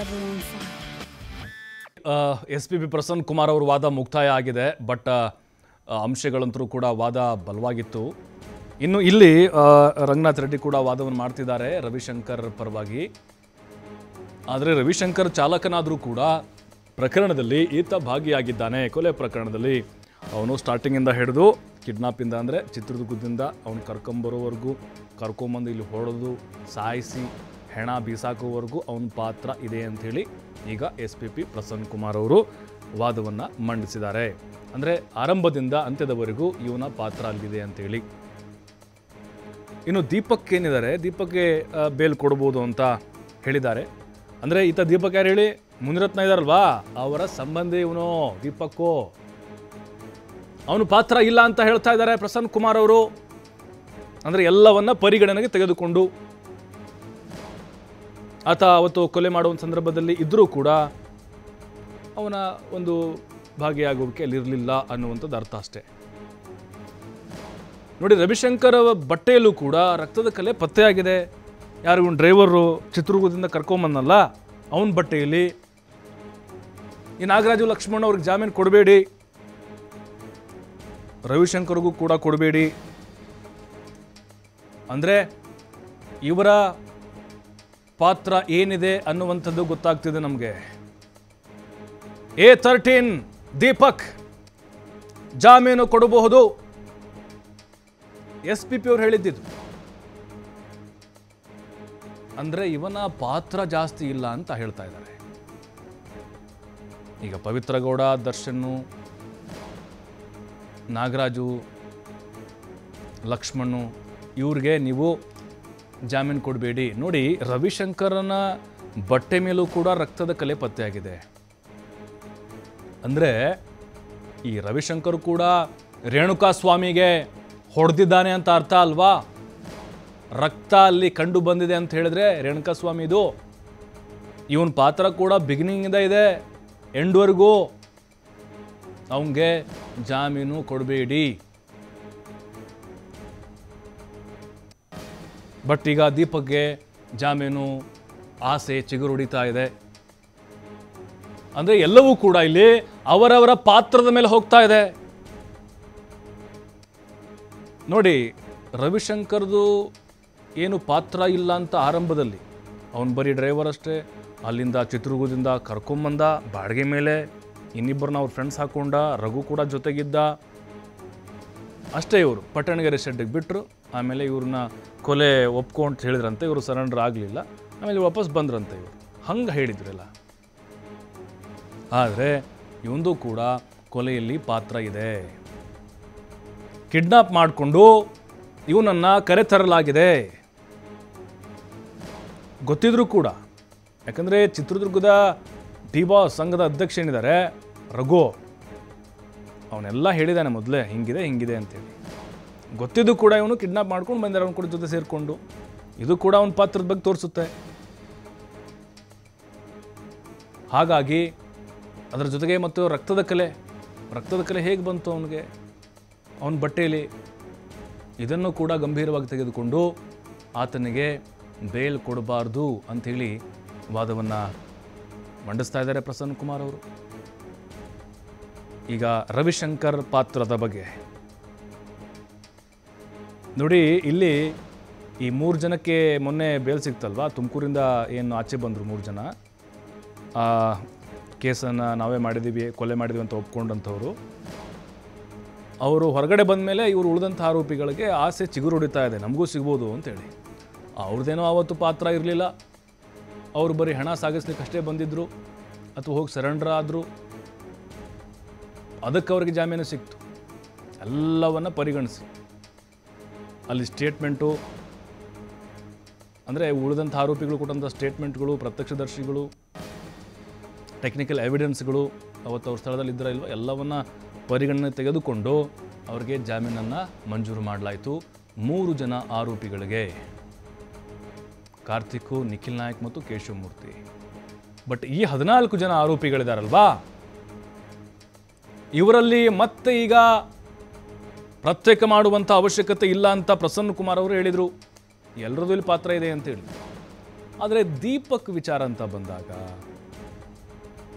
everyone's side. S P B Prasanna Kumar ಅವ್ರ ವಾದ ಮುಕ್ತಾಯ ಆಗಿದೆ ಬಟ್ ಅಂಶಗಳಂತರೂ ಕೂಡ ವಾದ ಬಲವಾಗಿತ್ತು ಇನ್ನು ಇಲ್ಲಿ ಆ, ರಂಗನಾಥ್ ರೆಡ್ಡಿ ಕೂಡ ವಾದವನ್ನು ಮಾಡ್ತಿದ್ದಾರೆ ರವಿಶಂಕರ್ ಪರವಾಗಿ ಆದರೆ ರವಿಶಂಕರ್ ಚಾಲಕನಾದರೂ ಕೂಡ ಪ್ರಕರಣದಲ್ಲಿ ಈತ ಭಾಗಿಯಾಗಿದ್ದಾನೆ ಕೊಲೆ ಪ್ರಕರಣದಲ್ಲಿ ಅವನು ಸ್ಟಾರ್ಟಿಂಗಿಂದ ಹಿಡಿದು ಕಿಡ್ನಾಪಿಂದ ಅಂದರೆ ಚಿತ್ರದುರ್ಗದಿಂದ ಅವನು ಕರ್ಕೊಂಬರೋವರೆಗೂ ಕರ್ಕೊಂಬಂದು ಇಲ್ಲಿ ಹೊಡೆದು ಸಾಯಿಸಿ ಹೆಣ ಬೀಸಾಕೋವರೆಗೂ ಅವನ ಪಾತ್ರ ಇದೆ ಅಂಥೇಳಿ ಈಗ S P P Prasanna Kumar ಅವರು ವಾದವನ್ನು ಮಂಡಿಸಿದ್ದಾರೆ ಅಂದರೆ ಆರಂಭದಿಂದ ಅಂತ್ಯದವರೆಗೂ ಇವನ ಪಾತ್ರ ಅಲ್ಲಿದೆ ಅಂತೇಳಿ ಇನ್ನು ದೀಪಕ್ ಏನಿದ್ದಾರೆ ದೀಪಕ್ಗೆ ಆ, ಬೇಲ್ ಕೊಡ್ಬೋದು ಅಂತ ಹೇಳಿದ್ದಾರೆ ಅಂದರೆ ಈತ ದೀಪಕ್ ಯಾರು ಹೇಳಿ ಮುನಿರತ್ನ ಇದಾರಲ್ವಾ ಅವರ ಸಂಬಂಧಿ ಇವನು ದೀಪಕ್ಕು ಅವನು ಪಾತ್ರ ಇಲ್ಲ ಅಂತ ಹೇಳ್ತಾ ಇದ್ದಾರೆ ಪ್ರಸನ್ನ ಕುಮಾರ್ ಅವರು ಅಂದರೆ ಎಲ್ಲವನ್ನ ಪರಿಗಣನೆಗೆ ತೆಗೆದುಕೊಂಡು ಆತ ಅವತ್ತು ಕೊಲೆ ಮಾಡುವ ಸಂದರ್ಭದಲ್ಲಿ ಇದ್ದರೂ ಕೂಡ ಅವನ ಒಂದು ಭಾಗಿಯಾಗುವಿಕೆ ಅಲ್ಲಿರಲಿಲ್ಲ ಅನ್ನುವಂಥದ್ದು ಅರ್ಥ ಅಷ್ಟೇ ನೋಡಿ ರವಿಶಂಕರ್ ಅವರ ಬಟ್ಟೆಯಲ್ಲೂ ಕೂಡ ರಕ್ತದ ಕಲೆ ಪತ್ತೆಯಾಗಿದೆ ಯಾರು ಇವನು ಡ್ರೈವರು ಚಿತ್ರದುರ್ಗದಿಂದ ಕರ್ಕೊಂಬಂದಲ್ಲ ಅವನ ಬಟ್ಟೆಯಲ್ಲಿ ಈ ನಾಗರಾಜು ಲಕ್ಷ್ಮಣ್ ಅವ್ರಿಗೆ ಜಾಮೀನು ಕೊಡಬೇಡಿ ರವಿಶಂಕರ್ಗೂ ಕೂಡ ಕೊಡಬೇಡಿ ಅಂದರೆ ಇವರ ಪಾತ್ರ ಏನಿದೆ ಅನ್ನುವಂಥದ್ದು ಗೊತ್ತಾಗ್ತಿದೆ ನಮಗೆ ಎ ತರ್ಟೀನ್ ದೀಪಕ್ ಜಾಮೀನು ಕೊಡಬಹುದು ಎಸ್ ಪಿ ಪಿ ಅವ್ರು ಹೇಳಿದ್ದಿದ್ದು ಅಂದ್ರೆ ಇವನ ಪಾತ್ರ ಜಾಸ್ತಿ ಇಲ್ಲ ಅಂತ ಹೇಳ್ತಾ ಇದ್ದಾರೆ ಈಗ ಪವಿತ್ರ ಗೌಡ ದರ್ಶನ್ನು ನಾಗರಾಜು ಲಕ್ಷ್ಮಣ್ಣು ಇವ್ರಿಗೆ ನೀವು ಜಾಮೀನು ಕೊಡಬೇಡಿ ನೋಡಿ ರವಿಶಂಕರನ ಬಟ್ಟೆ ಮೇಲೂ ಕೂಡ ರಕ್ತದ ಕಲೆ ಪತ್ತೆಯಾಗಿದೆ ಅಂದರೆ ಈ ರವಿಶಂಕರ್ ಕೂಡ ರೇಣುಕಾ ಸ್ವಾಮಿಗೆ ಹೊಡೆದಿದ್ದಾನೆ ಅಂತ ಅರ್ಥ ಅಲ್ವಾ ರಕ್ತ ಅಲ್ಲಿ ಕಂಡು ಬಂದಿದೆ ಅಂತ ಹೇಳಿದ್ರೆ ರೇಣುಕಾ ಸ್ವಾಮಿದು ಇವನ ಪಾತ್ರ ಕೂಡ ಬಿಗಿನಿಂಗಿಂದ ಇದೆ ಎಂಡ್ವರೆಗೂ ಅವನಿಗೆ ಜಾಮೀನು ಕೊಡಬೇಡಿ ಬಟ್ ಈಗ ದೀಪಕ್ಗೆ ಜಾಮೀನು ಆಸೆ ಚಿಗುರು ಹೊಡಿತಾ ಇದೆ ಅಂದರೆ ಎಲ್ಲವೂ ಕೂಡ ಇಲ್ಲಿ ಅವರವರ ಪಾತ್ರದ ಮೇಲೆ ಹೋಗ್ತಾ ಇದೆ ನೋಡಿ ರವಿಶಂಕರ್ದು ಏನು ಪಾತ್ರ ಇಲ್ಲ ಅಂತ ಆರಂಭದಲ್ಲಿ ಅವನು ಬರೀ ಡ್ರೈವರ್ ಅಷ್ಟೇ ಅಲ್ಲಿಂದ ಚಿತ್ರದುರ್ಗದಿಂದ ಕರ್ಕೊಂಬಂದ ಬಾಡಿಗೆ ಮೇಲೆ ಇನ್ನಿಬ್ಬರನ್ನ ಅವ್ರ ಫ್ರೆಂಡ್ಸ್ ಹಾಕೊಂಡ ರಘು ಕೂಡ ಜೊತೆಗಿದ್ದ ಅಷ್ಟೇ ಇವರು ಪಟ್ಟಣಗೆರೆ ಶೆಡ್ಡಿಗೆ ಬಿಟ್ಟರು ಆಮೇಲೆ ಇವ್ರನ್ನ ಕೊಲೆ ಒಪ್ಕೊ ಅಂತ ಹೇಳಿದ್ರಂತೆ ಇವರು ಸರೆಂಡರ್ ಆಗಲಿಲ್ಲ ಆಮೇಲೆ ವಾಪಸ್ ಬಂದ್ರಂತೆ ಇವರು ಹಂಗೆ ಹೇಳಿದ್ರಲ್ಲ ಆದರೆ ಇವಂದು ಕೂಡ ಕೊಲೆಯಲ್ಲಿ ಪಾತ್ರ ಇದೆ ಕಿಡ್ನಾಪ್ ಮಾಡಿಕೊಂಡು ಇವನನ್ನು ಕರೆತರಲಾಗಿದೆ ಗೊತ್ತಿದ್ರೂ ಕೂಡ ಯಾಕಂದರೆ ಚಿತ್ರದುರ್ಗದ ಡಿ ಬಾಸ್ ಸಂಘದ ಅಧ್ಯಕ್ಷ ಏನಿದ್ದಾರೆ ರಘು ಅವನೆಲ್ಲ ಹೇಳಿದ್ದಾನೆ ಮೊದಲೇ ಹಿಂಗಿದೆ ಹಿಂಗಿದೆ ಅಂತೇಳಿ ಗೊತ್ತಿದ್ದು ಕೂಡ ಇವನು ಕಿಡ್ನಾಪ್ ಮಾಡ್ಕೊಂಡು ಬಂದಿರೋ ಅವನ ಕೂಡ ಜೊತೆ ಸೇರಿಕೊಂಡು ಇದು ಕೂಡ ಅವನ ಪಾತ್ರದ ಬಗ್ಗೆ ತೋರಿಸುತ್ತೆ ಹಾಗಾಗಿ ಅದರ ಜೊತೆಗೆ ಮತ್ತು ರಕ್ತದ ಕಲೆ ರಕ್ತದ ಕಲೆ ಹೇಗೆ ಬಂತು ಅವನಿಗೆ ಅವನ ಬಟ್ಟೆಯಲ್ಲಿ ಇದನ್ನು ಕೂಡ ಗಂಭೀರವಾಗಿ ತೆಗೆದುಕೊಂಡು ಆತನಿಗೆ ಬೇಲ್ ಕೊಡಬಾರ್ದು ಅಂಥೇಳಿ ವಾದವನ್ನು ಮಂಡಿಸ್ತಾ ಇದ್ದಾರೆ ಪ್ರಸನ್ನ ಕುಮಾರ್ ಅವರು ಈಗ ರವಿಶಂಕರ್ ಪಾತ್ರದ ಬಗ್ಗೆ ನೋಡಿ ಇಲ್ಲಿ ಈ ಮೂರು ಜನಕ್ಕೆ ಮೊನ್ನೆ ಬೇಲ್ ಸಿಕ್ತಲ್ವಾ ತುಮಕೂರಿಂದ ಏನು ಆಚೆ ಬಂದರು ಮೂರು ಜನ ಆ ಕೇಸನ್ನು ನಾವೇ ಮಾಡಿದ್ದೀವಿ ಕೊಲೆ ಮಾಡಿದ್ವಿ ಅಂತ ಒಪ್ಕೊಂಡಂಥವ್ರು ಅವರು ಹೊರಗಡೆ ಬಂದ ಮೇಲೆ ಇವರು ಉಳಿದಂಥ ಆರೋಪಿಗಳಿಗೆ ಆಸೆ ಚಿಗುರು ಹೊಡಿತಾ ಇದೆ ನಮಗೂ ಸಿಗ್ಬೋದು ಅಂತೇಳಿ ಅವ್ರದ್ದೇನೋ ಆವತ್ತು ಪಾತ್ರ ಇರಲಿಲ್ಲ ಅವರು ಬರೀ ಹಣ ಸಾಗಿಸ್ಲಿಕ್ಕೆ ಅಷ್ಟೇ ಬಂದಿದ್ದರು ಅಥವಾ ಹೋಗಿ ಸರೆಂಡರ್ ಆದರು ಅದಕ್ಕೆ ಅವ್ರಿಗೆ ಜಾಮೀನು ಸಿಕ್ತು ಎಲ್ಲವನ್ನ ಪರಿಗಣಿಸಿ ಅಲ್ಲಿ ಸ್ಟೇಟ್ಮೆಂಟು ಅಂದರೆ ಉಳಿದಂಥ ಆರೋಪಿಗಳು ಕೊಟ್ಟಂಥ ಸ್ಟೇಟ್ಮೆಂಟ್ಗಳು ಪ್ರತ್ಯಕ್ಷದರ್ಶಿಗಳು ಟೆಕ್ನಿಕಲ್ ಎವಿಡೆನ್ಸ್ಗಳು ಅವತ್ತು ಅವ್ರ ಸ್ಥಳದಲ್ಲಿ ಇದ್ದರ ಇಲ್ವೋ ಎಲ್ಲವನ್ನ ಪರಿಗಣನೆ ತೆಗೆದುಕೊಂಡು ಅವರಿಗೆ ಜಾಮೀನನ್ನು ಮಂಜೂರು ಮಾಡಲಾಯಿತು ಮೂರು ಜನ ಆರೋಪಿಗಳಿಗೆ ಕಾರ್ತಿಕ್ ನಿಖಿಲ್ ನಾಯಕ್ ಮತ್ತು ಕೇಶವಮೂರ್ತಿ ಬಟ್ ಈ ಹದಿನಾಲ್ಕು ಜನ ಆರೋಪಿಗಳಿದಾರಲ್ವಾ ಇವರಲ್ಲಿ ಮತ್ತೆ ಈಗ ಪ್ರತ್ಯೇಕ ಮಾಡುವಂಥ ಅವಶ್ಯಕತೆ ಇಲ್ಲ ಅಂತ ಪ್ರಸನ್ನ ಕುಮಾರ್ ಅವರು ಹೇಳಿದರು ಎಲ್ಲರದ್ದು ಇಲ್ಲಿ ಪಾತ್ರ ಇದೆ ಅಂತೇಳಿ ಆದರೆ ದೀಪಕ್ ವಿಚಾರ ಅಂತ ಬಂದಾಗ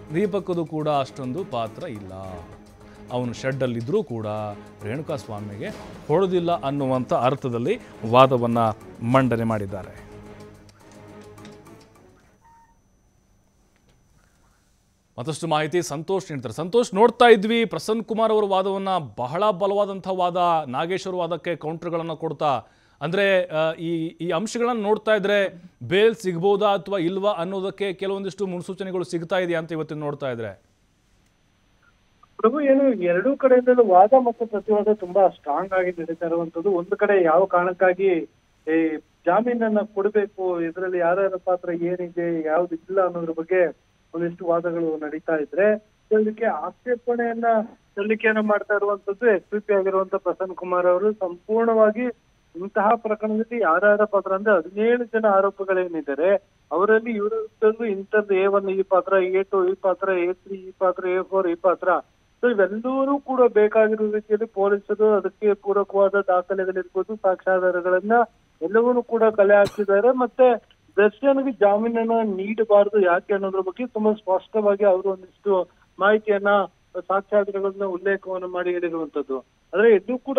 ದೀಪಕದು ಕೂಡ ಅಷ್ಟೊಂದು ಪಾತ್ರ ಇಲ್ಲ ಅವನು ಶೆಡ್ಡಲ್ಲಿದ್ದರೂ ಕೂಡ ರೇಣುಕಾ ಸ್ವಾಮಿಗೆ ಹೊಡೆದಿಲ್ಲ ಅನ್ನುವಂಥ ಅರ್ಥದಲ್ಲಿ ವಾದವನ್ನು ಮಂಡನೆ ಮಾಡಿದ್ದಾರೆ ಮತ್ತಷ್ಟು ಮಾಹಿತಿ ಸಂತೋಷ್ ನೀಡ್ತಾರೆ ಸಂತೋಷ್ ನೋಡ್ತಾ ಇದ್ವಿ ಪ್ರಸನ್ನ ಕುಮಾರ್ ಅವರ ವಾದವನ್ನ ಬಹಳ ಬಲವಾದಂಥ ವಾದ ನಾಗೇಶ್ವರ ವಾದಕ್ಕೆ ಕೌಂಟರ್ಗಳನ್ನು ಕೊಡ್ತಾ ಅಂದ್ರೆ ಆ, ಈ ಈ ಅಂಶಗಳನ್ನು ನೋಡ್ತಾ ಇದ್ರೆ ಬೇಲ್ ಸಿಗ್ಬೋದಾ ಅಥವಾ ಇಲ್ವಾ ಅನ್ನೋದಕ್ಕೆ ಕೆಲವೊಂದಿಷ್ಟು ಮುನ್ಸೂಚನೆಗಳು ಸಿಗ್ತಾ ಇದೆಯಾ ಅಂತ ಇವತ್ತು ನೋಡ್ತಾ ಇದ್ರೆ ಪ್ರಭು ಏನು ಎರಡೂ ಕಡೆಯಿಂದಲೂ ವಾದ ಮತ್ತು ಪ್ರತಿವಾದ ತುಂಬಾ ಸ್ಟ್ರಾಂಗ್ ಆಗಿ ನಡೀತಾ ಇರುವಂತದ್ದು ಒಂದು ಕಡೆ ಯಾವ ಕಾರಣಕ್ಕಾಗಿ ಈ ಜಾಮೀನನ್ನ ಕೊಡಬೇಕು ಇದರಲ್ಲಿ ಯಾರ್ಯಾರ ಪಾತ್ರ ಏನಿದೆ ಯಾವ್ದು ಇಲ್ಲ ಅನ್ನೋದ್ರ ಬಗ್ಗೆ ಒಂದಿಷ್ಟು ವಾದಗಳು ನಡೀತಾ ಇದ್ರೆ ಇದಕ್ಕೆ ಆಕ್ಷೇಪಣೆಯನ್ನ ಸಲ್ಲಿಕೆಯನ್ನ ಮಾಡ್ತಾ ಇರುವಂತದ್ದು ಎಸ್ ಪಿ ಪಿ ಆಗಿರುವಂತ ಪ್ರಸನ್ನ ಕುಮಾರ್ ಅವರು ಸಂಪೂರ್ಣವಾಗಿ ಇಂತಹ ಪ್ರಕರಣದಲ್ಲಿ ಯಾರ್ಯಾರ ಪಾತ್ರ ಅಂದ್ರೆ ಹದಿನೇಳು ಜನ ಆರೋಪಗಳೇನಿದ್ದಾರೆ ಅವರಲ್ಲಿ ಇವರದ್ದು ಇಂಥದ್ದು ಎ ಒನ್ ಈ ಪಾತ್ರ ಎ ಟು ಈ ಪಾತ್ರ ಎ ತ್ರೀ ಈ ಪಾತ್ರ ಎ ಫೋರ್ ಈ ಪಾತ್ರ ಸೊ ಇವೆಲ್ಲರೂ ಕೂಡ ಬೇಕಾಗಿರೋ ರೀತಿಯಲ್ಲಿ ಪೊಲೀಸರು ಅದಕ್ಕೆ ಪೂರಕವಾದ ದಾಖಲೆಗಳಿರ್ಬೋದು ಸಾಕ್ಷ್ಯಾಧಾರಗಳನ್ನ ಎಲ್ಲವನ್ನೂ ಕೂಡ ಕಲೆ ಹಾಕಿದ್ದಾರೆ ಮತ್ತೆ ದರ್ಶನ್ಗೆ ಜಾಮೀನನ್ನ ನೀಡಬಾರದು ಯಾಕೆ ಅನ್ನೋದ್ರ ಬಗ್ಗೆ ತುಂಬಾ ಸ್ಪಷ್ಟವಾಗಿ ಅವರು ಒಂದಿಷ್ಟು ಮಾಹಿತಿಯನ್ನ ಸಾಕ್ಷ್ಯಾಧಾರಗಳನ್ನ ಉಲ್ಲೇಖವನ್ನು ಮಾಡಿ ಹೇಳಿರುವಂತದ್ದು ಆದ್ರೆ ಇದು ಕೂಡ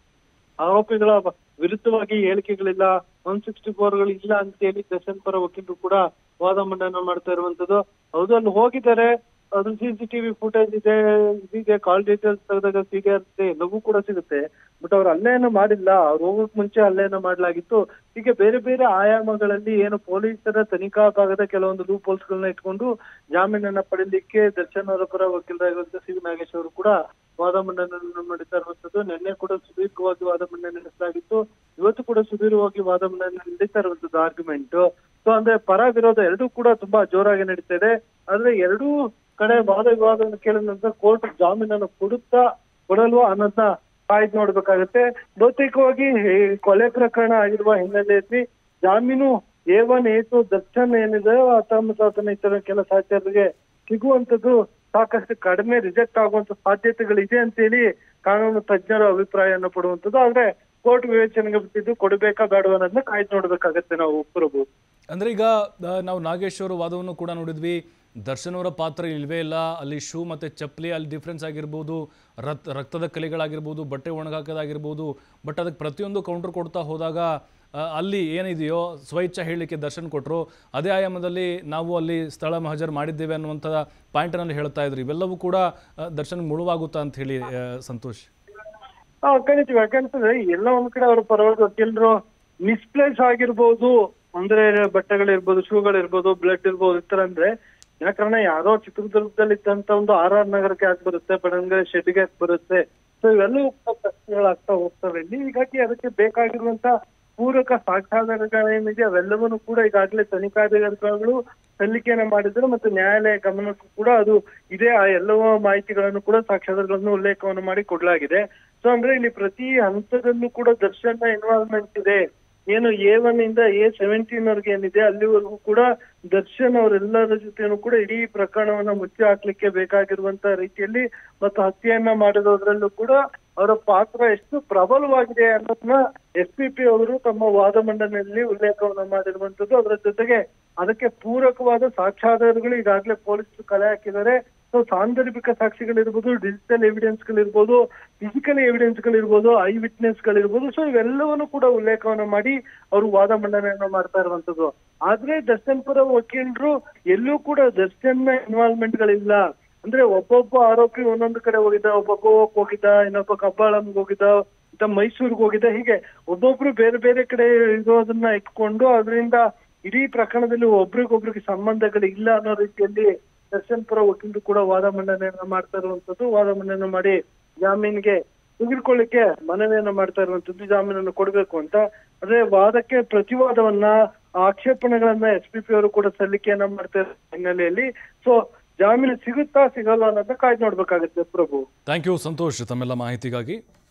ಆರೋಪಿಗಳ ವಿರುದ್ಧವಾಗಿ ಹೇಳಿಕೆಗಳಿಲ್ಲ ಒನ್ ಸಿಕ್ಸ್ಟಿ ಫೋರ್ಗಳು ಇಲ್ಲ ಅಂತ ಹೇಳಿ ದರ್ಶನ್ ಪರ ವಕೀಲರು ಕೂಡ ವಾದ ಮಂಡನೆ ಮಾಡ್ತಾ ಇರುವಂತದ್ದು ಹೌದು ಅಲ್ಲಿ ಹೋಗಿದ್ದಾರೆ ಅದು ಸಿಸಿಟಿವಿ ಫುಟೇಜ್ ಇದೆ ಇದಿದೆ ಕಾಲ್ ಡೀಟೇಲ್ಸ್ ತೆಗೆದಾಗ ಸಿಗುತ್ತೆ ಎಲ್ಲವೂ ಕೂಡ ಸಿಗುತ್ತೆ ಬಟ್ ಅವ್ರು ಅಲ್ಲೇನು ಮಾಡಿಲ್ಲ ಅವ್ರು ಹೋಗಕ್ ಮುಂಚೆ ಅಲ್ಲೇನೋ ಮಾಡ್ಲಾಗಿತ್ತು ಹೀಗೆ ಬೇರೆ ಬೇರೆ ಆಯಾಮಗಳಲ್ಲಿ ಏನು ಪೊಲೀಸರ ತನಿಖಾ ಭಾಗದ ಕೆಲವೊಂದು ಲೂಪ್ ಹೋಲ್ಸ್ ಗಳನ್ನ ಇಟ್ಕೊಂಡು ಜಾಮೀನನ್ನ ಪಡೆಯಲಿಕ್ಕೆ ದರ್ಶನ್ ಅವರ ಪರ ವಕೀಲರಾಗಿರುವಂತ ಸಿ ನಾಗೇಶ್ ಅವರು ಕೂಡ ವಾದ ಮಂಡನೆಯನ್ನು ನಡೀತಾ ಇರುವಂತದ್ದು ನಿನ್ನೆ ಕೂಡ ಸುದೀರ್ಘವಾಗಿ ವಾದ ಮಂಡನೆ ನಡೆಸಲಾಗಿತ್ತು ಇವತ್ತು ಕೂಡ ಸುದೀರ್ಘವಾಗಿ ವಾದ ಮಂಡನೆ ನಡೀತಾ ಇರುವಂತದ್ದು ಆರ್ಗ್ಯುಮೆಂಟ್ ಸೊ ಅಂದ್ರೆ ಪರ ವಿರೋಧ ಎರಡೂ ಕೂಡ ತುಂಬಾ ಜೋರಾಗಿ ನಡೀತಾ ಇದೆ ಆದ್ರೆ ಎರಡೂ ಕಡೆ ವಾದ ವಿವಾದವನ್ನು ಕೇಳಿದ ನಂತರ ಕೋರ್ಟ್ ಜಾಮೀನನ್ನು ಕೊಡುತ್ತಾ ಕೊಡಲ್ವಾ ಅನ್ನೋದನ್ನ ಕಾಯ್ದು ನೋಡ್ಬೇಕಾಗತ್ತೆ ಬಹುತೇಕವಾಗಿ ಈ ಕೊಲೆ ಪ್ರಕರಣ ಆಗಿರುವ ಹಿನ್ನೆಲೆಯಲ್ಲಿ ಜಾಮೀನು A one A two Darshan ಏನಿದೆ ಹತ್ತೊಂಬತ್ತು ಹತ್ತೊಂಬತ್ತು ಕೆಲ ಸಾಧ್ಯತೆಗೆ ಸಿಗುವಂತದ್ದು ಸಾಕಷ್ಟು ಕಡಿಮೆ ರಿಜೆಕ್ಟ್ ಆಗುವಂತ ಸಾಧ್ಯತೆಗಳಿದೆ ಅಂತೇಳಿ ಕಾನೂನು ತಜ್ಞರ ಅಭಿಪ್ರಾಯವನ್ನು ಪಡುವಂತದ್ದು ಆದ್ರೆ ಕೋರ್ಟ್ ವಿವೇಚನೆಗೆ ಬಿಟ್ಟಿದ್ದು ಕೊಡಬೇಕಾ ಬೇಡವಾ ಅನ್ನೋದನ್ನ ಕಾಯ್ದು ನೋಡ್ಬೇಕಾಗತ್ತೆ ನಾವು ಪ್ರಭು ಅಂದ್ರೆ ಈಗ ಆ, ನಾವು ನಾಗೇಶ್ವರ ವಾದವನ್ನು ಕೂಡ ನೋಡಿದ್ವಿ ದರ್ಶನ್ ಅವರ ಪಾತ್ರ ಇಲ್ವೇ ಇಲ್ಲ ಅಲ್ಲಿ ಶೂ ಮತ್ತು ಚಪ್ಪಲಿ ಅಲ್ಲಿ ಡಿಫ್ರೆನ್ಸ್ ಆಗಿರ್ಬೋದು ರತ್ ರಕ್ತದ ಕಲೆಗಳಾಗಿರ್ಬೋದು ಬಟ್ಟೆ ಒಣಗಾಕೋದಾಗಿರ್ಬೋದು ಬಟ್ ಅದಕ್ಕೆ ಪ್ರತಿಯೊಂದು ಕೌಂಟರ್ ಕೊಡ್ತಾ ಹೋದಾಗ ಆ, ಅಲ್ಲಿ ಏನಿದೆಯೋ ಸ್ವಇಚ್ಛ ಹೇಳಲಿಕ್ಕೆ ದರ್ಶನ್ ಕೊಟ್ಟರು ಅದೇ ಆಯಾಮದಲ್ಲಿ ನಾವು ಅಲ್ಲಿ ಸ್ಥಳ ಮಹಜರ್ ಮಾಡಿದ್ದೇವೆ ಅನ್ನುವಂಥ ಪಾಯಿಂಟನಲ್ಲಿ ಹೇಳ್ತಾ ಇದ್ರು ಇವೆಲ್ಲವೂ ಕೂಡ ಆ, ದರ್ಶನ್ ಮುಳುವಾಗುತ್ತಾ ಅಂತ ಹೇಳಿ ಆ, ಸಂತೋಷ್ ಹಾ ಖಂಡಿತ ಯಾಕಂತಂದ್ರೆ ಎಲ್ಲ ಒಂದ್ ಕಡೆ ಅವ್ರ ಪರವಾಗಿ ವಕೀಲರು ಮಿಸ್ಪ್ಲೇಸ್ ಆಗಿರ್ಬೋದು ಅಂದ್ರೆ ಬಟ್ಟೆಗಳಿರ್ಬೋದು ಶೂಗಳಿರ್ಬೋದು ಬ್ಲಡ್ ಇರ್ಬೋದು ಈ ತರ ಅಂದ್ರೆ ಯಾಕಂದ್ರೆ ಯಾರೋ ಚಿತ್ರದುರ್ಗದಲ್ಲಿ ಇದ್ದಂತ ಒಂದು ಆರ್ ಆರ್ ನಗರಕ್ಕೆ ಯಾಕೆ ಬರುತ್ತೆ ಬಡಂಗ ಶೆಡ್ಗೆ ಯಾಕೆ ಬರುತ್ತೆ ಸೊ ಇವೆಲ್ಲವೂ ಕೂಡ ಪ್ರಶ್ನೆಗಳಾಗ್ತಾ ಹೋಗ್ತವೆ ಇಲ್ಲಿ ಹೀಗಾಗಿ ಅದಕ್ಕೆ ಬೇಕಾಗಿರುವಂತ ಪೂರಕ ಸಾಕ್ಷ್ಯಾಧಾರಗಳೇನಿದೆ ಅವೆಲ್ಲವನ್ನು ಕೂಡ ಈಗಾಗಲೇ ತನಿಖಾಧಿಕಾರಿಗಳು ಸಲ್ಲಿಕೆಯನ್ನ ಮಾಡಿದ್ರು ಮತ್ತು ನ್ಯಾಯಾಲಯ ಗಮನಕ್ಕೂ ಕೂಡ ಅದು ಇದೇ ಆ ಎಲ್ಲವೂ ಮಾಹಿತಿಗಳನ್ನು ಕೂಡ ಸಾಕ್ಷ್ಯಾಧಾರಗಳನ್ನು ಉಲ್ಲೇಖವನ್ನು ಮಾಡಿ ಕೊಡಲಾಗಿದೆ ಸೊ ಅಂದ್ರೆ ಇಲ್ಲಿ ಪ್ರತಿ ಹಂತದಲ್ಲೂ ಕೂಡ ದರ್ಶನ ಇನ್ವಾಲ್ವ್ಮೆಂಟ್ ಇದೆ ಏನು ಎ ಒನ್ ಇಂದ ಎ ಸೆವೆಂಟೀನ್ ವರ್ಗೆ ಏನಿದೆ ಅಲ್ಲಿವರೆಗೂ ಕೂಡ ದರ್ಶನ್ ಅವರೆಲ್ಲರ ಜೊತೆನೂ ಕೂಡ ಇಡೀ ಪ್ರಕರಣವನ್ನ ಮುಚ್ಚಿ ಹಾಕ್ಲಿಕ್ಕೆ ಬೇಕಾಗಿರುವಂತ ರೀತಿಯಲ್ಲಿ ಮತ್ತು ಹತ್ಯೆಯನ್ನ ಮಾಡಿರೋದ್ರಲ್ಲೂ ಕೂಡ ಅವರ ಪಾತ್ರ ಎಷ್ಟು ಪ್ರಬಲವಾಗಿದೆ ಅನ್ನೋದನ್ನ ಎಸ್ ಪಿ ಪಿ ಅವರು ತಮ್ಮ ವಾದ ಮಂಡನೆಯಲ್ಲಿ ಉಲ್ಲೇಖವನ್ನ ಮಾಡಿರುವಂತದ್ದು ಅದರ ಜೊತೆಗೆ ಅದಕ್ಕೆ ಪೂರಕವಾದ ಸಾಕ್ಷ್ಯಾಧಾರಗಳು ಈಗಾಗಲೇ ಪೊಲೀಸರು ಕಲೆ ಹಾಕಿದ್ದಾರೆ ಸೊ ಸಾಂದರ್ಭಿಕ ಸಾಕ್ಷಿಗಳಿರ್ಬೋದು ಡಿಜಿಟಲ್ ಎವಿಡೆನ್ಸ್ಗಳಿರ್ಬೋದು ಫಿಸಿಕಲ್ ಎವಿಡೆನ್ಸ್ಗಳಿರ್ಬೋದು ಐ ವಿಟ್ನೆಸ್ಗಳಿರ್ಬೋದು ಸೊ ಇವೆಲ್ಲವನ್ನು ಕೂಡ ಉಲ್ಲೇಖವನ್ನು ಮಾಡಿ ಅವರು ವಾದ ಮಂಡನೆಯನ್ನ ಮಾಡ್ತಾ ಇರುವಂತದ್ದು ಆದ್ರೆ ದರ್ಶನ್ ಪರ ವಕೀಲರು ಎಲ್ಲೂ ಕೂಡ ದರ್ಶನ್ನ ಇನ್ವಾಲ್ವ್ಮೆಂಟ್ ಗಳಿಲ್ಲ ಅಂದ್ರೆ ಒಬ್ಬೊಬ್ಬ ಆರೋಪಿ ಒಂದೊಂದು ಕಡೆ ಹೋಗಿದ್ದ ಒಬ್ಬ ಗೋವಾಕ್ ಹೋಗಿದ್ದ ಇನ್ನೊಬ್ಬ ಕಬ್ಬಾಳಂಗ್ ಹೋಗಿದ್ದ ಇತ್ತ ಮೈಸೂರಿಗೆ ಹೋಗಿದ್ದ ಹೀಗೆ ಒಬ್ಬೊಬ್ರು ಬೇರೆ ಬೇರೆ ಕಡೆ ಇರೋದನ್ನ ಇಟ್ಕೊಂಡು ಅದರಿಂದ ಇಡೀ ಪ್ರಕರಣದಲ್ಲಿ ಒಬ್ರಿಗೊಬ್ರಿಗೆ ಸಂಬಂಧಗಳು ಇಲ್ಲ ಅನ್ನೋ ರೀತಿಯಲ್ಲಿ ದರ್ಶನ್ ಪರ ವಕೀಲರು ಕೂಡ ವಾದ ಮಂಡನೆಯನ್ನ ಮಾಡ್ತಾ ಇರುವಂತದ್ದು ವಾದ ಮಂಡನೆ ಮಾಡಿ ಜಾಮೀನ್ಗೆ ತೆಗೆದುಕೊಳ್ಳಿಕ್ಕೆ ಮನವಿಯನ್ನ ಮಾಡ್ತಾ ಇರುವಂತದ್ದು ಜಾಮೀನನ್ನು ಕೊಡಬೇಕು ಅಂತ ಅದೇ ವಾದಕ್ಕೆ ಪ್ರತಿವಾದವನ್ನ ಆಕ್ಷೇಪಣೆಗಳನ್ನ ಎಸ್ ಪಿ ಪಿ ಅವರು ಕೂಡ ಸಲ್ಲಿಕೆಯನ್ನ ಮಾಡ್ತಾ ಇರೋ ಹಿನ್ನೆಲೆಯಲ್ಲಿ ಸೊ ಜಾಮೀನು ಸಿಗುತ್ತಾ ಸಿಗಲ್ಲ ಅನ್ನೋದನ್ನ ಕಾಯ್ದು ನೋಡ್ಬೇಕಾಗುತ್ತೆ ಪ್ರಭು ಥ್ಯಾಂಕ್ ಯು ಸಂತೋಷ್ ತಮ್ಮೆಲ್ಲ ಮಾಹಿತಿಗಾಗಿ